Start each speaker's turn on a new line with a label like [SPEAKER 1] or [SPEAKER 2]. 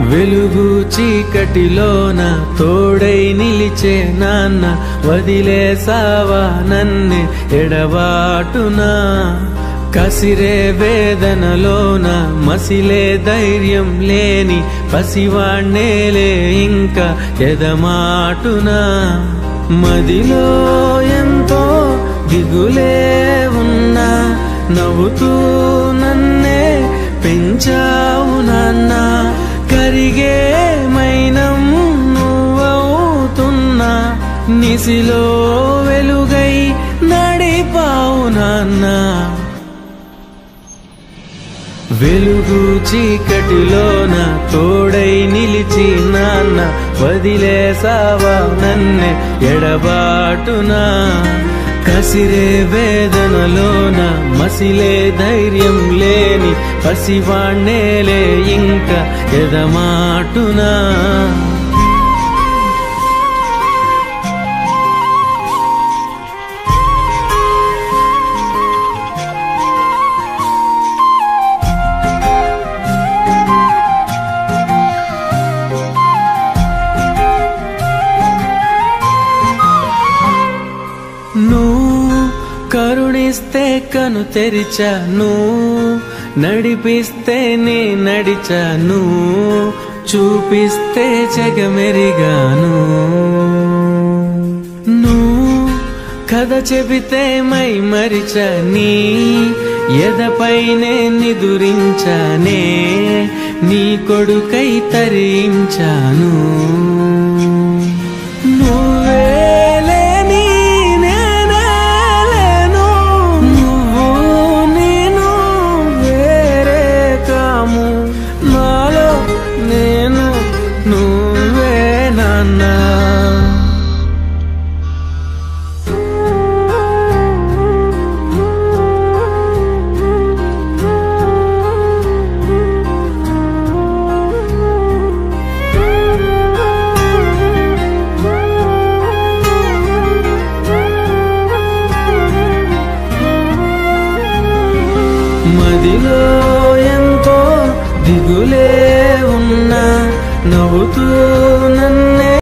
[SPEAKER 1] వెలుగు చీకటిలోన తోడై నిలిచే నాన్న వదిలేసావా నన్నే ఎడబాటునా కసిరే వేదనలోన మసిలే ధైర్యం లేని పసివాణ్ణేలే ఇంకా ఎదమాటునా మదిలో ఎంతో దిగులే ఉన్నా నవ్వుతూ నన్నే పెంచావు నాన్న కరిగే మైనం నువ్వవుతున్నా నిసిలో వెలుగై నడిపావు నాన్న వెలుగు చీకటిలోన తోడై నిలిచి నాన్న వదిలేసావా నన్నే ఎడబాటునా కసిరే వేదనలోన మసిలే ధైర్యం లేని పసివాణ్ణేలే ఇంకా ఎదమాటునా నువ్వు కరుణిస్తే కను తెరిచాను నడిపిస్తే నే నడిచాను చూపిస్తే జగమెరిగాను నువ్వు కథ చెబితే మై మరిచని ఎదపైనే నిదురించానే నీ కొడుకై తరించాను నువ్వేలేని నేనే లేను. నువ్వు నేను వేరే కాము నాలో నేను నువ్వే నాన్నా మదిలో ఎంతో దిగులే ఉన్నా నవ్వుతూ